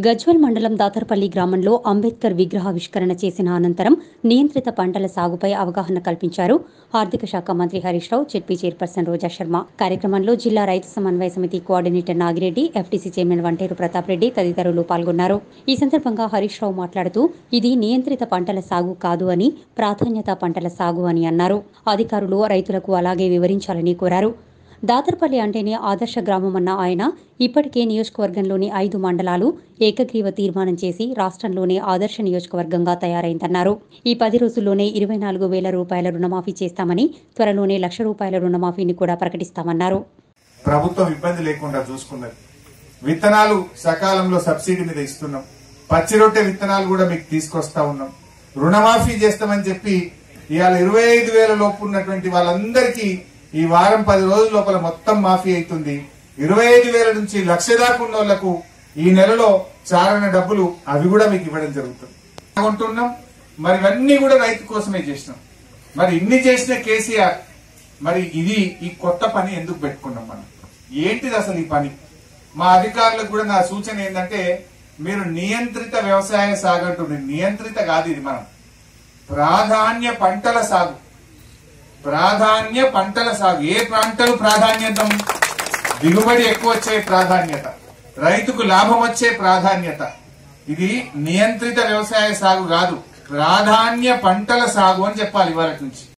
గజ్వల్ మండలం దాతర్పల్లి గ్రామంలో అంబేద్కర్ విగ్రహావిష్కరణ చేసిన అనంతరం నియంత్రిత పంటల సాగుపై అవగాహన కల్పించారు ఆర్థిక శాఖ మంత్రి హరీష్ రావు జెడ్పీ చైర్పర్సన్ రోజా శర్మ కార్యక్రమంలో జిల్లా రైతు సమన్వయ సమితి coordinator Nagireddy FTC chairman Vanteru Pratap Reddy తదితరులు పాల్గొన్నారు ఈ సందర్భంగా హరీష్ రావు మాట్లాడుతూ ఇది నియంత్రిత పంటల సాగు కాదు అని ప్రాధాన్యత పంటల సాగు అని అన్నారు అధికారులు రైతులకు అలాగే వివరించాలని కోరారు దాతర్పల్లి అంటేనే ఆదర్శ గ్రామమన్న ఆయన ఇప్పటికే నియోజకవర్గంలోని ఐదు మండలాలు ఏకగ్రీవ తీర్మానం చేసి రాష్ట్రంలోనే ఆదర్శ నియోజకవర్గంగా తయారైందన్నారు ఈ పది రోజుల్లోనే ఇరవై నాలుగు వేల రూపాయల రుణమాఫీ చేస్తామని త్వరలోనే లక్ష రూపాయల రుణమాఫీని కూడా ప్రకటిస్తామన్నారు ప్రభుత్వం ఇబ్బంది లేకుండా చూసుకున్నది విత్తనాలు సకాలంలో సబ్సిడీ మీద ఇస్తున్నాం పచ్చి రొట్టె విత్తనాలు కూడా మీకు తీసుకొస్తా ఉన్నాం రుణమాఫీ చేస్తామని చెప్పి ఇవాళ ఇరవై ఐదు వేల లోపు ఉన్నటువంటి వాళ్ళందరికీ ఈ వారం పది రోజుల లోపల మొత్తం మాఫీ అవుతుంది ఇరవై ఐదు వేల నుంచి లక్ష దాకా ఉన్న వాళ్లకు ఈ నెలలో చారణ డబ్బులు అవి కూడా మీకు ఇవ్వడం జరుగుతుంది కొంటున్నాం మరి ఇవన్నీ కూడా రైతు కోసమే చేసినాం మరి ఇన్ని చేసిన కేసీఆర్ మరి ఇది ఈ కొత్త పని ఎందుకు పెట్టుకున్నాం మనం ఏంటిది అసలు ఈ పని మా అధికారులకు కూడా నా సూచన ఏంటంటే మీరు నియంత్రిత వ్యవసాయ సాగు అంటుంది నియంత్రిత కాదు ఇది మనం ప్రాధాన్య పంటల సాగు ప్రాధాన్య పంటల సాగు ఏ పంటలు ప్రాధాన్యత దిగుబడి ఎక్కువ వచ్చే ప్రాధాన్యత రైతుకు లాభం వచ్చే ప్రాధాన్యత ఇది నియంత్రిత వ్యవసాయ సాగు కాదు ప్రాధాన్య పంటల సాగు అని చెప్పాలి ఇవాళ నుంచి